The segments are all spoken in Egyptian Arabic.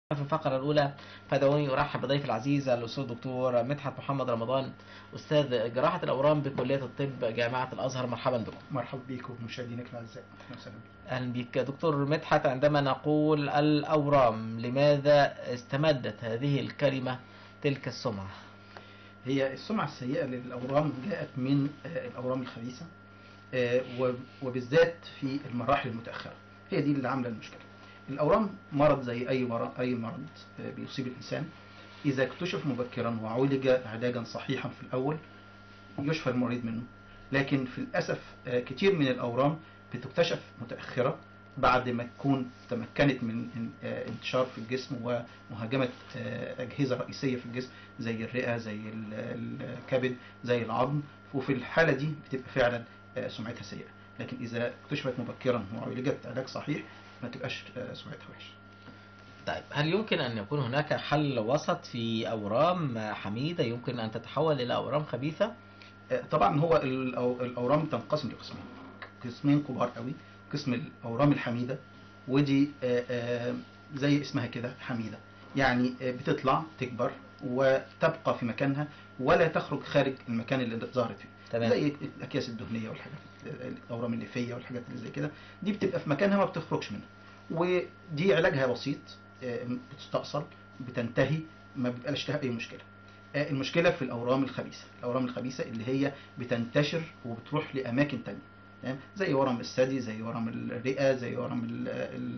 في الفقرة الأولى فدعوني أرحب بضيف العزيز الأستاذ الدكتور مدحت محمد رمضان أستاذ جراحة الأورام بكلية الطب جامعة الأزهر مرحبا بكم مرحبا بكم مشاهدينك الاعزاء اهلا وسهلا بك. أهلا بك دكتور مدحت عندما نقول الأورام لماذا استمدت هذه الكلمة تلك السمعة هي السمعه السيئه للاورام جاءت من آه، الاورام الخبيثه آه، و- وبالذات في المراحل المتاخره هي دي اللي عامله المشكله الاورام مرض زي اي مرض اي مرض آه، بيصيب الانسان اذا اكتشف مبكرا وعولج علاجا صحيحا في الاول يشفى المريض منه لكن في الاسف آه، كتير من الاورام بتكتشف متاخره بعد ما تكون تمكنت من ان- آه، انتشار في الجسم ومهاجمه آه، اجهزه رئيسيه في الجسم زي الرئه زي ال- الكبد زي العظم وفي الحاله دي بتبقى فعلا آه، سمعتها سيئه لكن اذا اكتشفت مبكرا وعالجت علاج صحيح ما تبقاش آه، سمعتها وحشه طيب هل يمكن أن يكون هناك حل وسط في أورام حميدة يمكن أن تتحول إلى أورام خبيثة؟ آه، طبعا هو الأو- الاورام تنقسم لقسمين قسمين كبار قوي قسم الاورام الحميده ودي آه، آه، زي اسمها كده حميده يعني آه، بتطلع تكبر وتبقى في مكانها ولا تخرج خارج المكان اللي ظهرت فيه تمام زي الاكياس الدهنيه والحاجات الاورام الليفيه والحاجات اللي زي كده دي بتبقى في مكانها ما بتخرجش منها ودي علاجها بسيط آه، بتستأصل بتنتهي ما بيبقاش لها اي مشكله آه، المشكله في الاورام الخبيثه الاورام الخبيثه اللي هي بتنتشر وبتروح لاماكن تانية تمام؟ زي ورم الثدي زي ورم الرئه زي ورم ال-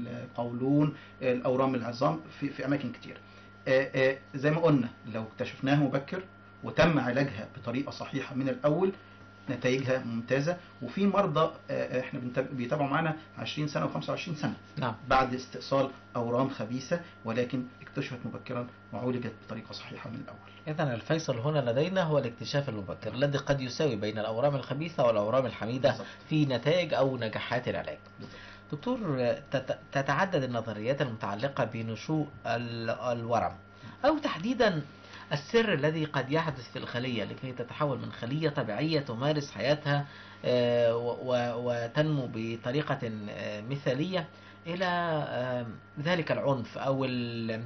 القولون الاورام العظام في, في اماكن كتير آه، آه، زي ما قلنا لو اكتشفناها مبكر وتم علاجها بطريقه صحيحه من الاول نتائجها ممتازه وفي مرضى آه، آه، احنا بنتاب- بيتابعوا معانا 20 سنه و25 سنه نعم بعد استئصال اورام خبيثه ولكن اكتشفت مبكرا وعولجت بطريقه صحيحه من الاول إذا الفيصل هنا لدينا هو الاكتشاف المبكر الذي قد يساوي بين الأورام الخبيثة والأورام الحميدة بالظبط. في نتائج أو نجاحات العلاج. بالظبط. دكتور تت- تتعدد النظريات المتعلقة بنشوء ال- الورم أو تحديدا السر الذي قد يحدث في الخلية لكي تتحول من خلية طبيعية تمارس حياتها آه، و- و- وتنمو بطريقة آه، مثالية إلى آه، ذلك العنف أو ال-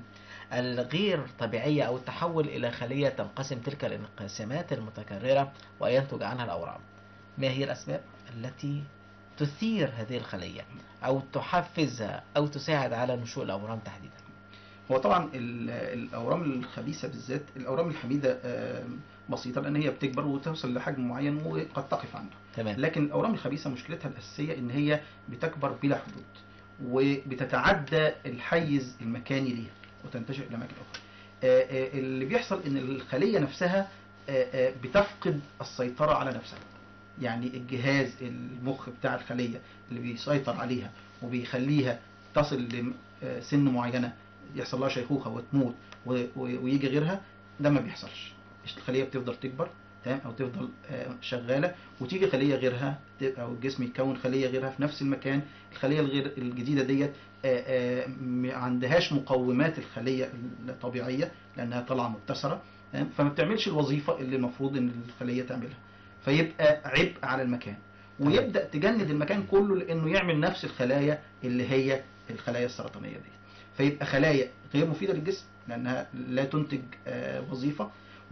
الغير طبيعية أو التحول إلى خلية تنقسم تلك الانقسامات المتكررة وينتج عنها الأورام ما هي الأسباب التي تثير هذه الخلية أو تحفزها أو تساعد على نشوء الأورام تحديدا هو طبعا ال- الاورام الخبيثه بالذات الاورام الحميده آه، بسيطه لان هي بتكبر وتوصل لحجم معين وقد تقف عنده تمام لكن الاورام الخبيثه مشكلتها الاساسيه ان هي بتكبر بلا حدود وبتتعدى الحيز المكاني ليها وتنتشر الى اماكن اخرى آه، آه، اللي بيحصل ان الخليه نفسها آه، آه، بتفقد السيطره على نفسها يعني الجهاز المخ بتاع الخليه اللي بيسيطر عليها وبيخليها تصل لسن معينه يحصل لها شيخوخه وتموت و- و- ويجي غيرها ده ما بيحصلش الخليه بتفضل تكبر تمام او تفضل آه، شغاله وتيجي خليه غيرها ت- او الجسم يكون خليه غيرها في نفس المكان الخليه الغير الجديده ديت آه، آه، ما عندهاش مقومات الخليه الطبيعيه لانها طالعه مبتسره تمام فما بتعملش الوظيفه اللي المفروض ان الخليه تعملها فيبقى عبء على المكان ويبدا تجند المكان كله لانه يعمل نفس الخلايا اللي هي الخلايا السرطانيه دي فيبقى خلايا غير مفيده للجسم لانها لا تنتج آه، وظيفه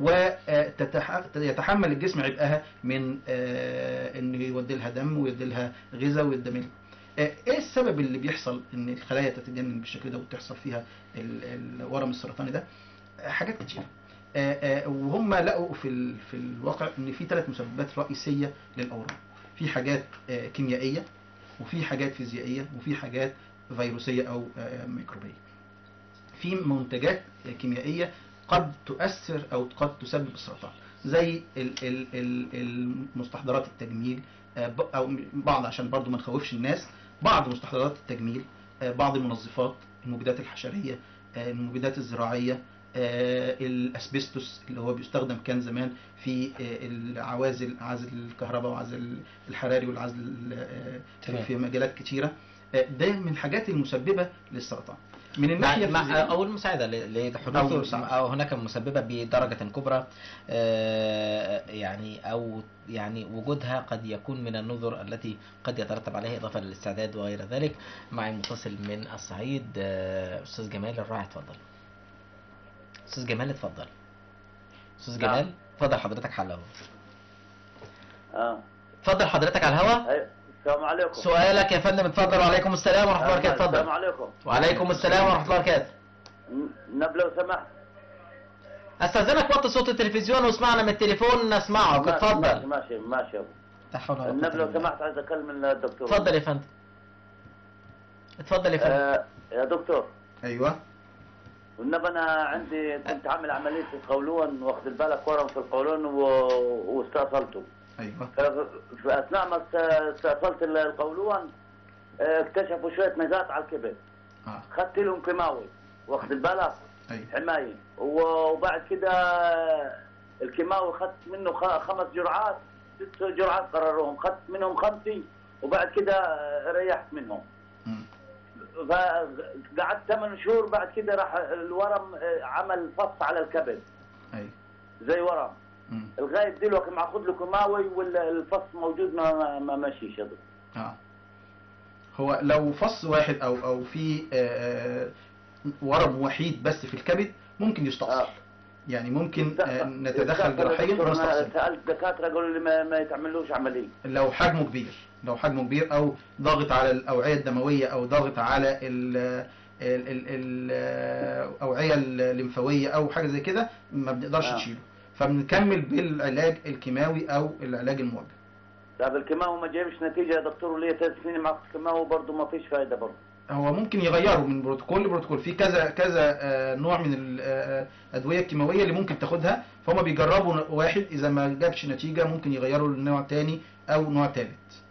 ويتحمل الجسم عبئها من آه، انه يودي لها دم ويودي لها غذاء ويودي لها آه، ايه السبب اللي بيحصل ان الخلايا تتجنن بالشكل ده وتحصل فيها ال- الورم السرطاني ده آه، حاجات كتير آه، آه، وهم لقوا في ال- في الواقع ان في ثلاث مسببات رئيسيه للاورام في حاجات آه، كيميائيه وفي حاجات فيزيائيه وفي حاجات فيروسيه او آه، ميكروبيه في منتجات كيميائيه قد تؤثر او قد تسبب السرطان زي ال- ال- ال- المستحضرات التجميل آه، ب- او بعض عشان برضو ما نخوفش الناس بعض مستحضرات التجميل آه، بعض المنظفات المبيدات الحشريه آه، المبيدات الزراعيه آه، الاسبستوس اللي هو بيستخدم كان زمان في آه، العوازل عزل الكهرباء وعزل الحراري والعزل آه، في- تمام. في مجالات كتيره آه، ده من الحاجات المسببه للسرطان من مع الناحيه مع الفيزيائية- او المساعده ل- أو لحدوث المساعدة. او هناك مسببه بدرجه كبرى آه، يعني او يعني وجودها قد يكون من النذر التي قد يترتب عليها اضافه للاستعداد وغير ذلك معي متصل من الصعيد آه، استاذ جمال الراعي اتفضل استاذ جمال اتفضل استاذ نعم. جمال اتفضل حضرتك على الهواء اه اتفضل حضرتك على الهواء أي- السلام عليكم سؤالك يا فندم اتفضل وعليكم السلام ورحمه الله وبركاته السلام اتفضل عليكم وعليكم السلام ورحمه الله وبركاته ن- نب لو سمحت استاذنك وطي صوت التلفزيون واسمعنا من التليفون نسمعك ماشي اتفضل ماشي ماشي يا أبو. لا حول ولا قوة النب لو إلا بالله. سمحت عايز اكلم الدكتور اتفضل يا فندم اتفضل يا فندم آه يا دكتور ايوه والنبي انا عندي كنت عامل عمليه في القولون واخد بالك ورم في القولون و... واستأصلته ايوه ف- في اثناء ما است- استأصلت ال- القولون آه، اكتشفوا شويه نزات على الكبد اه خدت لهم كيماوي واخد بالك ايوه حماية و- وبعد كده الكيماوي خدت منه خ- خمس جرعات ست جرعات قرروهم خدت منهم خمسة وبعد كده ريحت منهم مم. فقعدت ثمان شهور بعد كده راح الورم عمل فص على الكبد ايوه زي ورم مم. لغايه دلوقتي معخد له كيماوي والفص موجود ما ما, ما ماشيش يا دكتور اه هو لو فص واحد او او في آه، آه، ورم وحيد بس في الكبد ممكن يستأصل آه. يعني ممكن آه، نتدخل دكتور، جراحيا دكتور، ونستأصل انا سالت دكاتره قالوا لي ما, ما يتعملوش عمليه لو حجمه كبير لو حجمه كبير او ضاغط على الاوعيه الدمويه او ضاغط على ال ال- ال- الاوعيه الليمفاويه او حاجه زي كده ما بنقدرش آه. نشيله فبنكمل بالعلاج الكيماوي او العلاج الموجه طب الكيماوي ما جابش نتيجه يا دكتور وليه ثلاث سنين معك كيماوي برضه ما فيش فايده برضه هو ممكن يغيروا من بروتوكول لبروتوكول في كذا كذا آه، نوع من الادويه الكيماويه اللي ممكن تاخدها فهم بيجربوا واحد اذا ما جابش نتيجه ممكن يغيروا لنوع تاني او نوع ثالث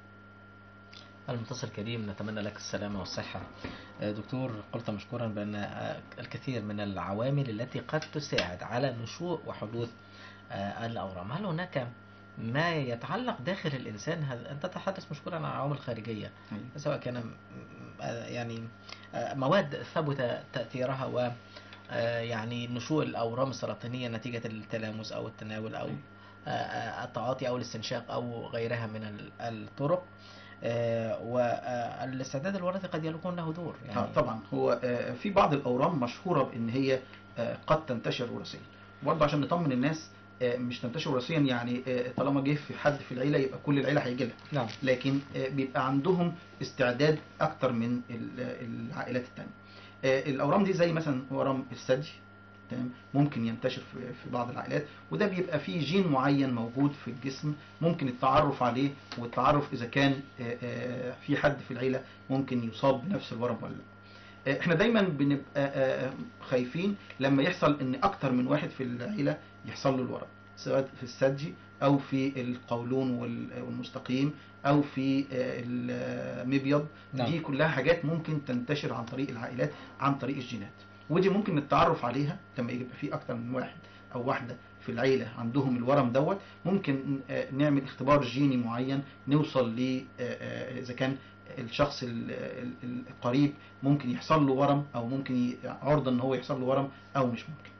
المتصل الكريم نتمنى لك السلامة والصحة آه، دكتور قلت مشكورا بأن آه، الكثير من العوامل التي قد تساعد على نشوء وحدوث آه، الأورام هل هناك ما يتعلق داخل الإنسان هذا أنت تتحدث مشكورا عن عوامل خارجية أيوة. سواء كان م- آه، يعني آه، مواد ثبت تأثيرها و آه، يعني نشوء الأورام السرطانية نتيجة التلامس أو التناول أو آه، آه، التعاطي أو الاستنشاق أو غيرها من ال- الطرق آه، والاستعداد الوراثي قد يكون له دور يعني آه طبعا هو آه، في بعض الاورام مشهوره بان هي آه، قد تنتشر وراثيا برضه عشان نطمن الناس آه، مش تنتشر وراثيا يعني آه، طالما جه في حد في العيله يبقى كل العيله هيجي لها نعم لكن آه، بيبقى عندهم استعداد اكتر من ال- العائلات التانية آه، الاورام دي زي مثلا ورم الثدي تمام ممكن ينتشر في في بعض العائلات وده بيبقى فيه جين معين موجود في الجسم ممكن التعرف عليه والتعرف اذا كان آه، آه، في حد في العيله ممكن يصاب بنفس الورم ولا لا آه، احنا دايما بنبقى آه، خايفين لما يحصل ان اكتر من واحد في العيله يحصل له الورم سواء في الثدي او في القولون وال- والمستقيم او في آه، المبيض نعم. دي كلها حاجات ممكن تنتشر عن طريق العائلات عن طريق الجينات ودي ممكن التعرف عليها لما يبقى في اكتر من واحد او واحده في العيله عندهم الورم دوت ممكن آه، نعمل اختبار جيني معين نوصل ل آه، آه، اذا كان الشخص ال- ال- القريب ممكن يحصل له ورم او ممكن ي- عرضه ان هو يحصل له ورم او مش ممكن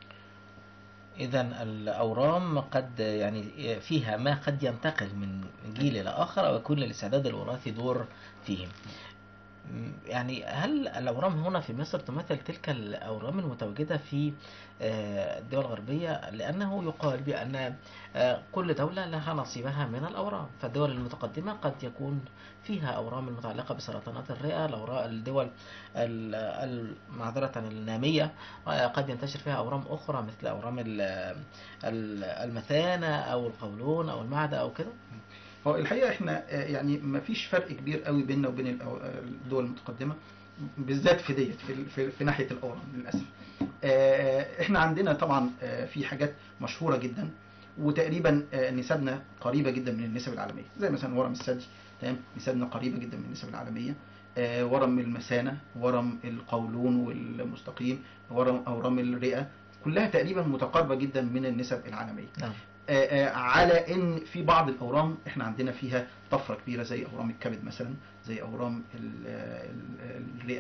إذا الأورام قد يعني فيها ما قد ينتقل من جيل إلى آخر أو يكون للاستعداد الوراثي دور فيه. م- يعني هل الأورام هنا في مصر تمثل تلك الأورام المتواجدة في آه، الدول الغربية لأنه يقال بأن آه، كل دولة لها نصيبها من الأورام فالدول المتقدمة قد يكون فيها أورام المتعلقة بسرطانات الرئة الأورا- الدول ال- ال- معذرة النامية آه، قد ينتشر فيها أورام أخرى مثل أورام ال- ال- المثانة أو القولون أو المعدة أو كده هو الحقيقه احنا آه، يعني ما فيش فرق كبير قوي بيننا وبين الأو- الدول المتقدمه بالذات في ديت في, في, في ناحيه الاورام للاسف آه، احنا عندنا طبعا آه، في حاجات مشهوره جدا وتقريبا آه، نسبنا قريبه جدا من النسب العالميه زي مثلا ورم الثدي تمام نسبنا قريبه جدا من النسب العالميه آه، ورم المثانه ورم القولون والمستقيم ورم اورام الرئه كلها تقريبا متقاربه جدا من النسب العالميه نعم آه، آه، على ان في بعض الاورام احنا عندنا فيها طفره كبيره زي اورام الكبد مثلا زي اورام ال- ال- الرئه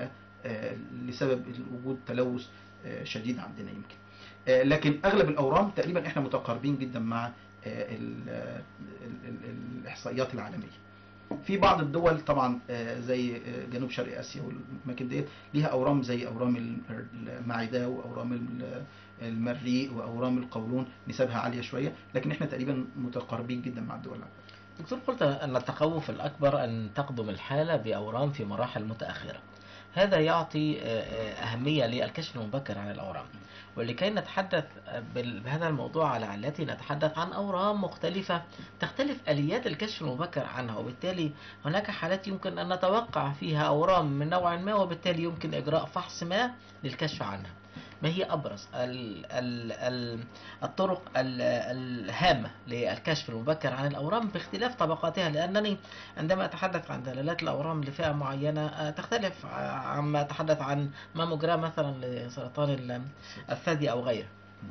آه، لسبب وجود تلوث آه، شديد عندنا يمكن آه، لكن اغلب الاورام تقريبا احنا متقاربين جدا مع آه، ال- ال- ال- الاحصائيات العالميه في بعض الدول طبعا آه، زي آه، جنوب شرق اسيا والاماكن ديت ليها اورام زي اورام الم- المعده واورام ال- المريء واورام القولون نسبها عاليه شويه لكن احنا تقريبا متقاربين جدا مع الدول العربيه دكتور قلت أن التخوف الأكبر أن تقدم الحالة بأورام في مراحل متأخرة هذا يعطي آه، آه، أهمية للكشف المبكر عن الأورام ولكي نتحدث بال- بهذا الموضوع على علته نتحدث عن أورام مختلفة تختلف آليات الكشف المبكر عنها وبالتالي هناك حالات يمكن أن نتوقع فيها أورام من نوع ما وبالتالي يمكن إجراء فحص ما للكشف عنها ما هي أبرز ال ال ال الطرق ال- الهامة للكشف المبكر عن الأورام باختلاف طبقاتها لأنني عندما أتحدث عن دلالات الأورام لفئة معينة آه، تختلف ع- عما أتحدث عن ماموجرام مثلا لسرطان ال- الثدي أو غيره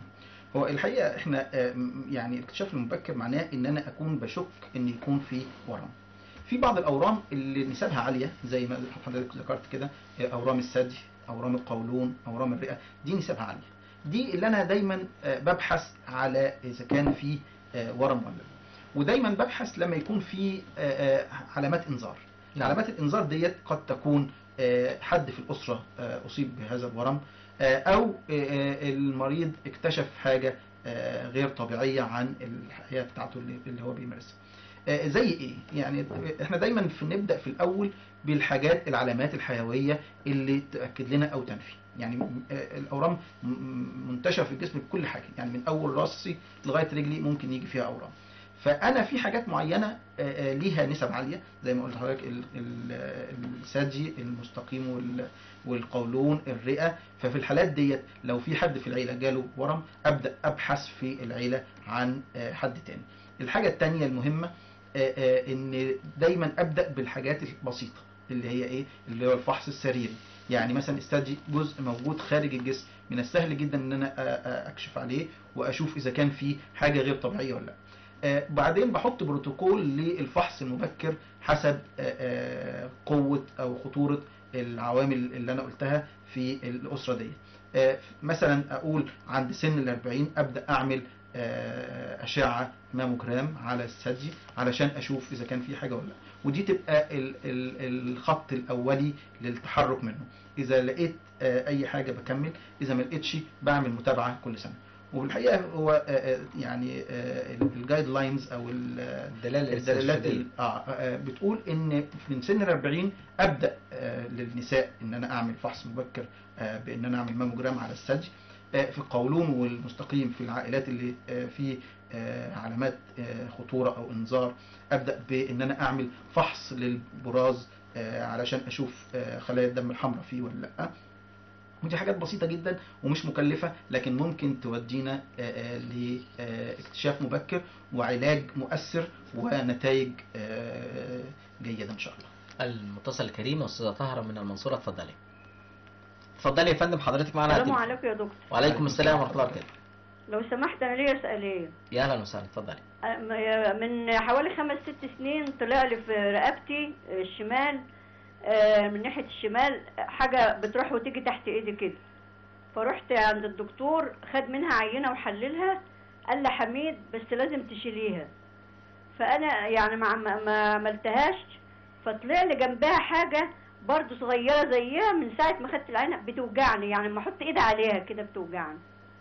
هو الحقيقه احنا آه، م- يعني الاكتشاف المبكر معناه ان انا اكون بشك ان يكون في ورم في بعض الاورام اللي نسبها عاليه زي ما حضرتك ذكرت كده آه، اورام الثدي اورام القولون اورام الرئه دي نسبها عاليه دي اللي انا دايما آه، ببحث على اذا كان في آه، ورم ولا لا ودايما ببحث لما يكون في آه، آه، علامات انذار نعم. علامات الانذار ديت قد تكون آه، حد في الاسره آه، اصيب بهذا الورم آه، او آه، آه، المريض اكتشف حاجه آه، غير طبيعيه عن الحياه بتاعته اللي اللي هو بيمارسها آه، زي ايه يعني احنا دايما في نبدا في الاول بالحاجات العلامات الحيويه اللي تاكد لنا او تنفي يعني م- آه، الاورام م- م- منتشره في الجسم في كل حاجه يعني من اول راسي لغايه رجلي ممكن يجي فيها اورام فانا في حاجات معينه آه، آه، ليها نسب عاليه زي ما قلت لحضرتك ال- ال- الثدي المستقيم وال- والقولون الرئه ففي الحالات ديت لو في حد في العيله جاله ورم ابدا ابحث في العيله عن آه، حد تاني الحاجه التانيه المهمه آه، آه، ان دايما ابدا بالحاجات البسيطه اللي هي ايه اللي هو الفحص السريري يعني مثلا الثدي جزء موجود خارج الجسم من السهل جدا ان انا آه، آه، اكشف عليه واشوف اذا كان في حاجه غير طبيعيه ولا لا آه، بعدين بحط بروتوكول للفحص المبكر حسب آه، آه، قوه او خطوره العوامل اللي انا قلتها في الاسره دي آه، مثلا اقول عند سن ال 40 ابدا اعمل آه، اشعه ماموجرام على الثدي علشان اشوف اذا كان في حاجه ولا لا ودي تبقى ال- ال- الخط الاولي للتحرك منه اذا لقيت آه، اي حاجه بكمل اذا ما لقيتش بعمل متابعه كل سنه والحقيقه هو آه، آه، يعني الجايد لاينز او ال- الدلالة الدلالات الاستشهادية. ال- اه آه، بتقول ان من سن ال 40 ابدا آه، للنساء ان انا اعمل فحص مبكر آه، بان انا اعمل ماموجرام على الثدي آه، في القولون والمستقيم في العائلات اللي آه، في آه، علامات آه، خطوره او انذار ابدا بان انا اعمل فحص للبراز آه، علشان اشوف آه، خلايا الدم الحمراء فيه ولا لا ودي حاجات بسيطة جدا ومش مكلفة لكن ممكن تودينا آه، آه، لاكتشاف مبكر وعلاج مؤثر ونتائج آه، جيدة إن شاء الله المتصل الكريم أستاذة طاهرة من المنصورة اتفضلي اتفضلي يا فندم حضرتك معنا السلام على عليكم يا دكتور وعليكم السلام ورحمة الله وبركاته لو سمحت انا ليا سؤالين يا أهلا وسهلا اتفضلي أم- من حوالي خمس ست سنين طلع لي في رقبتي الشمال آه، من ناحية الشمال حاجة بتروح وتيجي تحت ايدي كده فرحت عند الدكتور خد منها عينة وحللها قال لي حميد بس لازم تشيليها فانا يعني ما عم- ما عملتهاش فطلع لي جنبها حاجة برضه صغيرة زيها من ساعة ما خدت العينة بتوجعني يعني لما احط ايدي عليها كده بتوجعني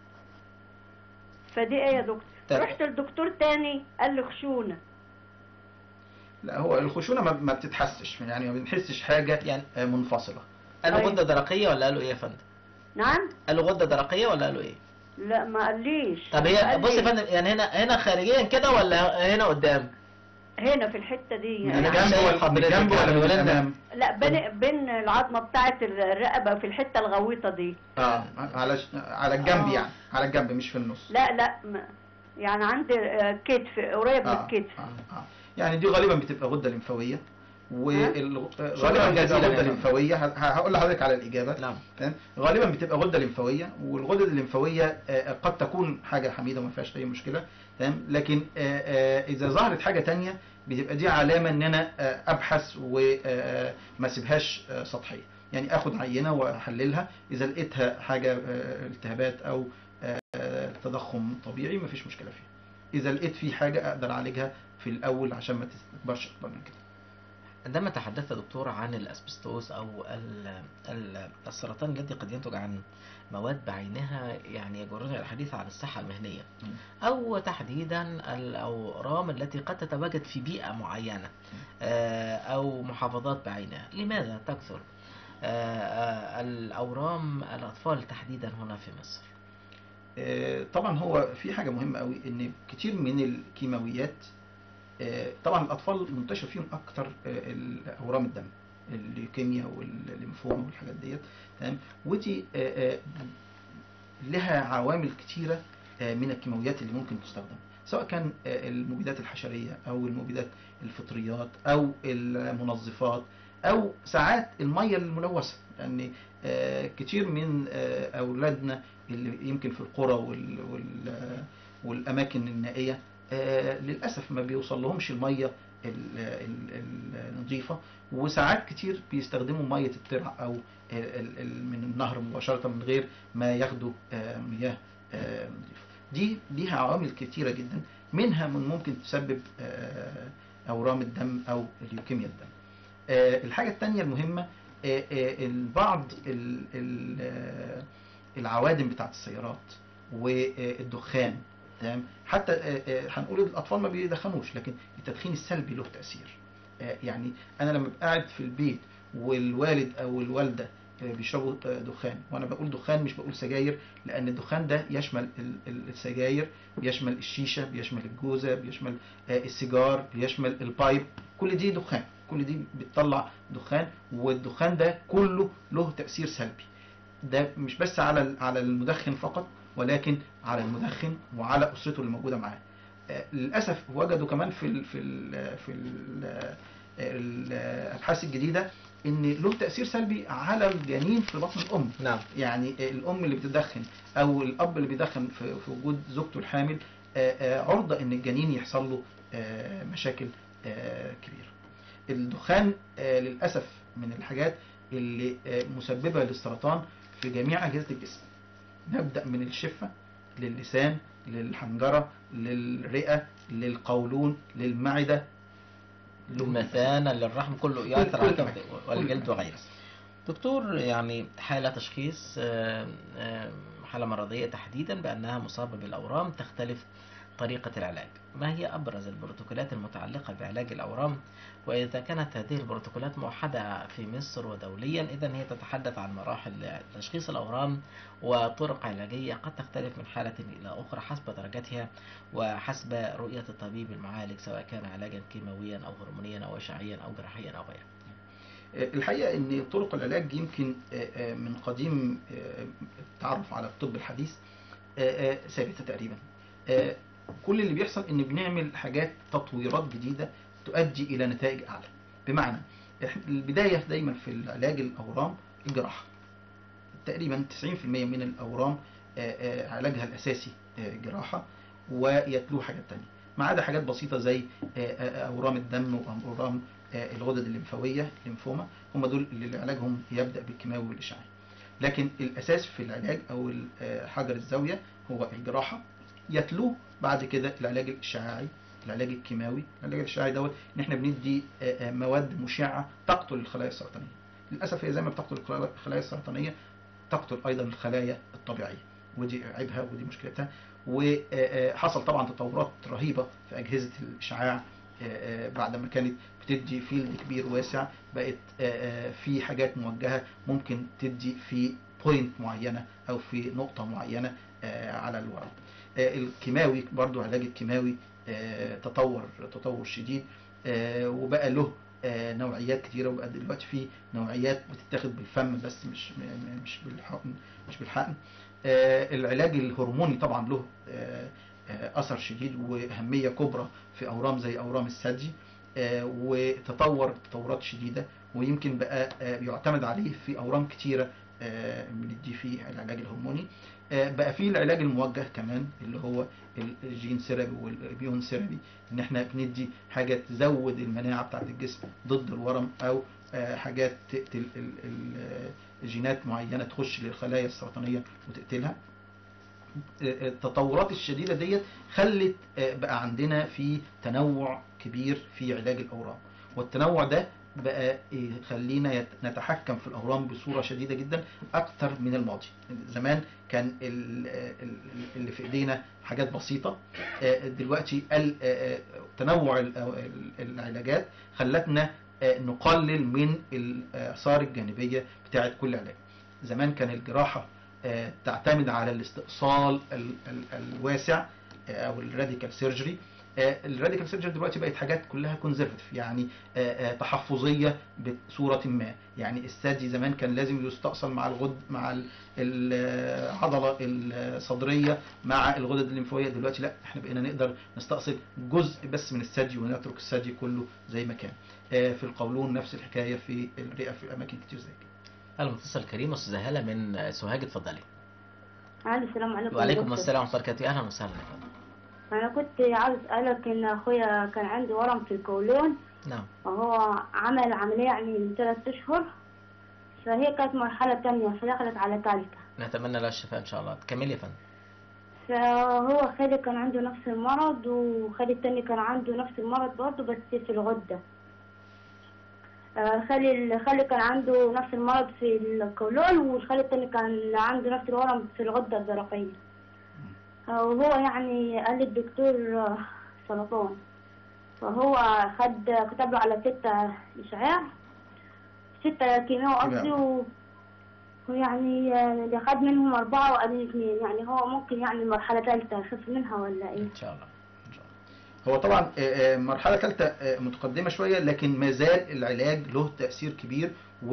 فدي ايه يا دكتور طب- رحت لدكتور تاني قال لي خشونة لا هو الخشونة ما ما بتتحسش يعني ما بنحسش حاجة يعني آه، منفصلة قالوا أيوة. غدة درقية ولا قالوا إيه يا فندم؟ نعم قالوا غدة درقية ولا قالوا إيه؟ لا ما قاليش طب هي قال بص يا لي فندم يعني هنا هنا خارجيا كده ولا هنا قدام؟ هنا في الحتة دي من أنا يعني مش الجنب شايف ولا من حضرتك الجنب ولا يعني من ولا أنا- الأمام لا بين بين العظمة بتاعة الرقبة في الحتة الغويطة دي اه على على الجنب آه. يعني على الجنب مش في النص لا لا ما يعني عندي آه، كتف قريب من آه. الكتف آه. آه. يعني دي غالبا بتبقى غدة لمفاوية وغالبا شكراً بتبقى جزيلاً غدة يا لمفاوية ه- هقول لحضرتك على الإجابة نعم تمام غالبا بتبقى غده لمفاويه والغدد الليمفاويه آه، قد تكون حاجه حميده وما فيهاش اي مشكله تمام لكن آه، آه، اذا ظهرت حاجه تانية بتبقى دي علامه ان انا آه، ابحث وما اسيبهاش آه، سطحيه يعني اخد عينه واحللها اذا لقيتها حاجه آه، التهابات او آه، تضخم طبيعي مفيش مشكله فيها اذا لقيت في حاجه اقدر اعالجها في الاول عشان ما تكبرش اكبر من كده عندما تحدثت دكتور عن الاسبستوس او ال- ال- السرطان الذي قد ينتج عن مواد بعينها يعني يجرنا إلى الحديث عن الصحة المهنية مم. أو تحديدا الأورام التي قد تتواجد في بيئة معينة آه، أو محافظات بعينها لماذا تكثر آه، آه، الأورام الأطفال تحديدا هنا في مصر آه، طبعا هو في حاجه مهمه قوي ان كتير من الكيماويات آه، طبعا الاطفال منتشر فيهم اكتر آه، اورام الدم الليوكيميا والليمفوما والحاجات ديت تمام ودي آه، آه، لها عوامل كتيره آه، من الكيماويات اللي ممكن تستخدم سواء كان آه، المبيدات الحشريه او المبيدات الفطريات او المنظفات او ساعات الميه الملوثه لان آه، كتير من آه، اولادنا اللي يمكن في القرى وال وال والاماكن النائيه آه، للاسف ما بيوصل لهمش الميه ال- ال- النظيفه وساعات كتير بيستخدموا ميه الترع او ال- ال- من النهر مباشره من غير ما ياخدوا آه، مياه آه، نظيفه دي ليها عوامل كتيره جدا منها من ممكن تسبب آه، اورام الدم او ليوكيميا الدم آه، الحاجه الثانيه المهمه آه، آه، البعض ال- ال- آه، العوادم بتاعت السيارات والدخان تمام حتى آه، آه، هنقول الاطفال ما بيدخنوش لكن التدخين السلبي له تاثير آه، يعني انا لما ببقى قاعد في البيت والوالد او الوالده آه، بيشربوا آه، دخان وانا بقول دخان مش بقول سجاير لان الدخان ده يشمل ال- ال- السجاير بيشمل الشيشه بيشمل الجوزه بيشمل آه، السيجار بيشمل البايب كل دي دخان كل دي بتطلع دخان والدخان ده كله له تاثير سلبي ده مش بس على ال- على المدخن فقط ولكن على المدخن وعلى اسرته اللي موجوده معاه آه، للاسف وجدوا كمان في ال في ال في ال الابحاث الجديده ان له تاثير سلبي على الجنين في بطن الام نعم يعني الام اللي بتدخن او الاب اللي بيدخن في في وجود زوجته الحامل آه، آه، عرضه ان الجنين يحصل له آه، مشاكل آه، كبيره الدخان آه، للاسف من الحاجات اللي آه، مسببه للسرطان في جميع اجهزه الجسم نبدا من الشفه للسان للحنجره للرئه للقولون للمعده المثانة للرحم كله كل- يؤثر كل على حاجة. الكبد والجلد كل وغيره دكتور يعني حالة تشخيص آه، آه، حالة مرضية تحديدا بأنها مصابة بالأورام تختلف طريقة العلاج ما هي أبرز البروتوكولات المتعلقة بعلاج الأورام وإذا كانت هذه البروتوكولات موحدة في مصر ودوليا إذا هي تتحدث عن مراحل تشخيص الأورام وطرق علاجية قد تختلف من حالة إلى أخرى حسب درجتها وحسب رؤية الطبيب المعالج سواء كان علاجا كيماويا أو هرمونيا أو إشعاعيا أو جراحيا أو غيره الحقيقه ان طرق العلاج يمكن آه، آه، من قديم آه، التعرف على الطب الحديث آه، آه، ثابته تقريبا آه، كل اللي بيحصل ان بنعمل حاجات تطويرات جديده تؤدي الى نتائج اعلى بمعنى إحنا البدايه دايما في العلاج الاورام الجراحه تقريبا 90% من الاورام آه، آه، علاجها الاساسي آه، جراحه ويتلوه حاجات تانية ما عدا حاجات بسيطه زي آه، آه، اورام الدم واورام آه، الغدد الليمفاويه الليمفوما هم دول اللي علاجهم يبدا بالكيماوي والاشعاعي لكن الاساس في العلاج او ال- آه، حجر الزاويه هو الجراحه يتلوه بعد كده العلاج الاشعاعي العلاج الكيماوي العلاج الاشعاعي دوت ان احنا بندي آه، آه، مواد مشعه تقتل الخلايا السرطانيه للاسف هي زي ما بتقتل الخلايا- الخلايا السرطانيه تقتل ايضا الخلايا الطبيعيه ودي عيبها ودي مشكلتها وحصل طبعا تطورات رهيبه في اجهزه الاشعاع آه، آه، بعد ما كانت بتدي فيلد كبير واسع بقت آه، آه، في حاجات موجهه ممكن تدي في بوينت معينه او في نقطه معينه آه، على الورم آه، الكيماوي برضو علاج الكيماوي آه، تطور تطور شديد آه، وبقى له آه، نوعيات كتيره وبقى دلوقتي في نوعيات بتتاخد بالفم بس مش م- م- مش بالحقن مش بالحقن آه، العلاج الهرموني طبعا له آه، آه، اثر شديد واهميه كبرى في اورام زي اورام الثدي آه، وتطور تطورات شديده ويمكن بقى آه، يعتمد عليه في اورام كتيره آه، بندي فيه العلاج الهرموني آه، بقى فيه العلاج الموجه كمان اللي هو ال- الجين ثيرابي والبيون ثيرابي ان احنا بندي حاجه تزود المناعه بتاعه الجسم ضد الورم او آه، حاجات تقتل ال- ال- آه، جينات معينه تخش للخلايا السرطانيه وتقتلها آه، التطورات الشديده ديت خلت آه، بقى عندنا في تنوع كبير في علاج الاورام والتنوع ده بقى يخلينا يت- نتحكم في الاورام بصوره شديده جدا اكتر من الماضي زمان كان ال- ال- اللي في ايدينا حاجات بسيطه آه، دلوقتي ال- آه، آه، تنوع ال- ال- العلاجات خلتنا آه، نقلل من الاثار الجانبيه بتاعه كل علاج زمان كان الجراحه آه، تعتمد على الاستئصال ال- ال- الواسع آه، او الراديكال سيرجري الراديكال سيرجري دلوقتي بقت حاجات كلها كونزرفتيف يعني آه، آه، تحفظيه بصوره ما يعني الثدي زمان كان لازم يستأصل مع الغد مع ال- العضله الصدريه مع الغدد الليمفاويه دلوقتي لا احنا بقينا نقدر نستأصل جزء بس من الثدي ونترك الثدي كله زي ما كان آه، في القولون نفس الحكايه في الرئه في اماكن كتير زي كده المتصل الكريم استاذه هاله من سوهاج اتفضلي علي السلام عليكم يا وعليكم دكتور. السلام ورحمه الله وبركاته اهلا وسهلا يا فندم. أنا كنت عاوز أسألك إن أخويا كان عنده ورم في القولون نعم وهو عمل عملية يعني من ثلاث أشهر فهي كانت مرحلة تانية فدخلت على ثالثة نتمنى له الشفاء ان شاء الله كملي يا فندم فهو خالي كان عنده نفس المرض وخالي التاني كان عنده نفس المرض برضه بس في الغدة آه، خالي خالي كان عنده نفس المرض في القولون والخالي التاني كان عنده نفس الورم في الغدة الدرقية آه، وهو يعني قال للدكتور آه، سرطان فهو خد كتب له على ستة إشعاع ستة كيماوي قصدي و- ويعني آه، اللي خد منهم أربعة وقال اثنين يعني هو ممكن يعني مرحلة ثالثة يخف منها ولا إيه؟ ان شاء الله ان شاء الله هو طبعا آه، آه، مرحله ثالثه آه، متقدمه شويه لكن ما زال العلاج له تاثير كبير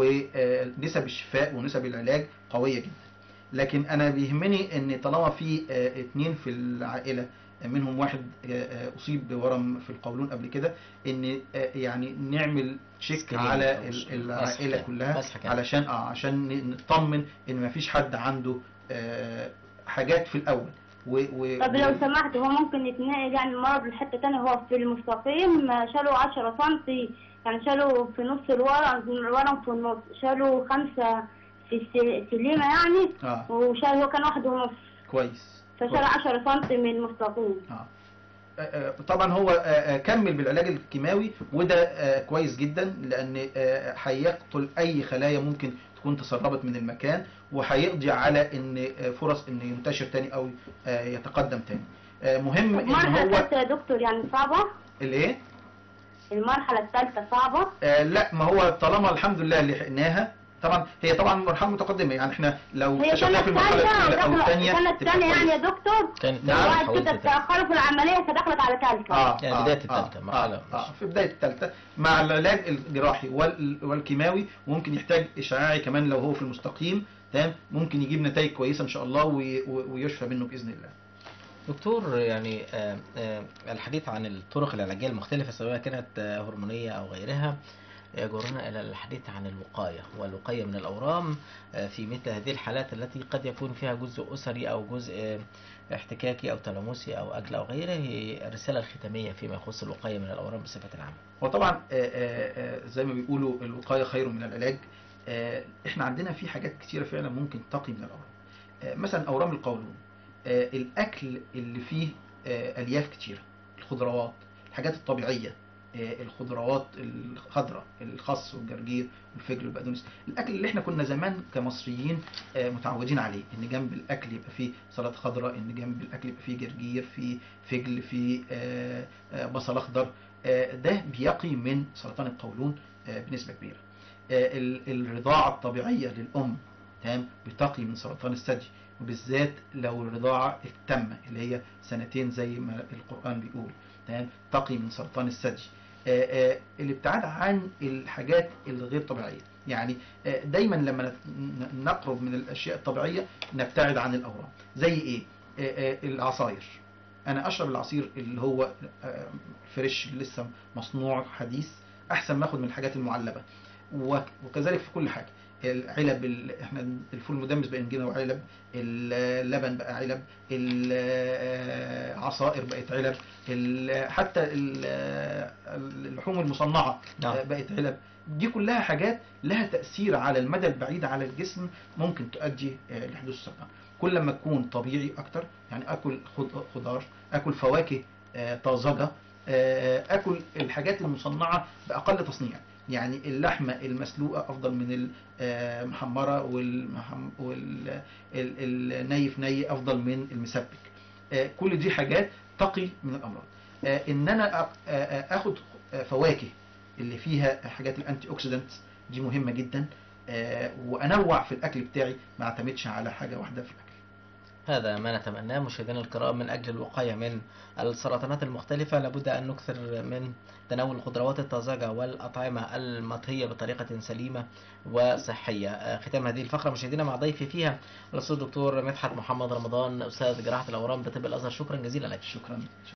ونسب الشفاء ونسب العلاج قويه جدا لكن انا بيهمني ان طالما في آه، اتنين في العائله آه، منهم واحد آه، آه، اصيب بورم في القولون قبل كده ان آه، يعني نعمل تشيك Screening على أو ال- مسح العائله كده. كلها مسح كده. علشان اه عشان نطمن ان ما فيش حد عنده آه، حاجات في الاول و و طب لو و- سمحت هو ممكن يتنقل يعني المرض لحتة تانية هو في المستقيم آه، شالوا عشرة سنتي يعني شالوا في نص الورم الورم في النص شالوا خمسة في الس- السليمة يعني اه وشال هو كان واحد ونص كويس فشال كويس. عشرة سنتي من المستقيم آه. آه، آه، طبعا هو آه، آه، كمل بالعلاج الكيماوي وده آه، كويس جدا لان آه، هيقتل اي خلايا ممكن تكون تسربت من المكان وهيقضي على ان آه، فرص ان ينتشر تاني او آه، يتقدم تاني آه، مهم طب ان المرحلة هو الثالثة يا دكتور يعني صعبة الايه المرحلة الثالثة صعبة آه، لا ما هو طالما الحمد لله لحقناها طبعا هي طبعا مرحله متقدمه يعني احنا لو هي اكتشفناها كانت في المرحله الاولى او ثانية الثانيه كانت ثانية يعني يا دكتور كانت نعم. ثانية وبعد حاولت كده تاني. تأخروا في العملية فدخلت على ثالثة اه يعني آه، بداية آه، التالتة، آه، مرحلة آه ماشي. في بداية الثالثة مع العلاج الجراحي وال- والكيماوي وممكن يحتاج إشعاعي كمان لو هو في المستقيم تمام ممكن يجيب نتائج كويسة إن شاء الله وي- و- ويشفى منه بإذن الله دكتور يعني آه، آه، الحديث عن الطرق العلاجية المختلفة سواء كانت آه، هرمونية أو غيرها يجرنا إلى الحديث عن الوقاية والوقاية من الأورام آه، في مثل هذه الحالات التي قد يكون فيها جزء أسري أو جزء آه، احتكاكي أو تلامسي أو أكل أو غيره هي الرسالة الختامية فيما يخص الوقاية من الأورام بصفة عامة وطبعا آه، آه، آه، زي ما بيقولوا الوقاية خير من العلاج آه، احنا عندنا في حاجات كتيرة فعلا ممكن تقي من الأورام آه، مثلا أورام القولون آه، الأكل اللي فيه آه، ألياف كتيرة الخضروات الحاجات الطبيعية آه، الخضروات الخضراء الخس والجرجير والفجل والبقدونس الاكل اللي احنا كنا زمان كمصريين آه، متعودين عليه ان جنب الاكل يبقى فيه سلطه خضراء ان جنب الاكل يبقى فيه جرجير فيه فجل فيه آه، آه، بصل اخضر آه، ده بيقي من سرطان القولون آه، بنسبه كبيره آه، ال- الرضاعه الطبيعيه للام تمام بتقي من سرطان الثدي وبالذات لو الرضاعه التامه اللي هي سنتين زي ما القران بيقول تمام تقي من سرطان الثدي آه، آه، الابتعاد عن الحاجات الغير طبيعيه يعني آه، دايما لما نت- ن- نقرب من الاشياء الطبيعيه نبتعد عن الاورام زي ايه آه، آه، العصاير انا اشرب العصير اللي هو آه، فريش لسه مصنوع حديث احسن ما اخد من الحاجات المعلبه وك- وكذلك في كل حاجه العلب ال- احنا الفول المدمس بقى نجيبه علب اللبن بقى علب العصائر بقت علب ال- حتى ال- اللحوم المصنعه نعم. بقت علب دي كلها حاجات لها تأثير على المدى البعيد على الجسم ممكن تؤدي آه، لحدوث السرطان كل ما تكون طبيعي اكتر يعني اكل خض- خضار اكل فواكه آه، طازجه آه، اكل الحاجات المصنعه باقل تصنيع يعني اللحمه المسلوقه افضل من المحمره والمحم... وال... ال- النيف ني افضل من المسبك آه، كل دي حاجات تقي من الامراض آه، ان انا أ- آه، آه، اخد آه، فواكه اللي فيها حاجات الانتي اوكسيدنت دي مهمه جدا آه، وانوع في الاكل بتاعي ما اعتمدش على حاجه واحده في الاكل هذا ما نتمناه مشاهدينا الكرام من أجل الوقاية من السرطانات المختلفة لابد أن نكثر من تناول الخضروات الطازجة والأطعمة المطهية بطريقة سليمة وصحية آه، ختام هذه الفقرة مشاهدينا مع ضيفي فيها الأستاذ الدكتور مدحت محمد رمضان أستاذ جراحة الأورام بطب الأزهر شكرا جزيلا لك شكرا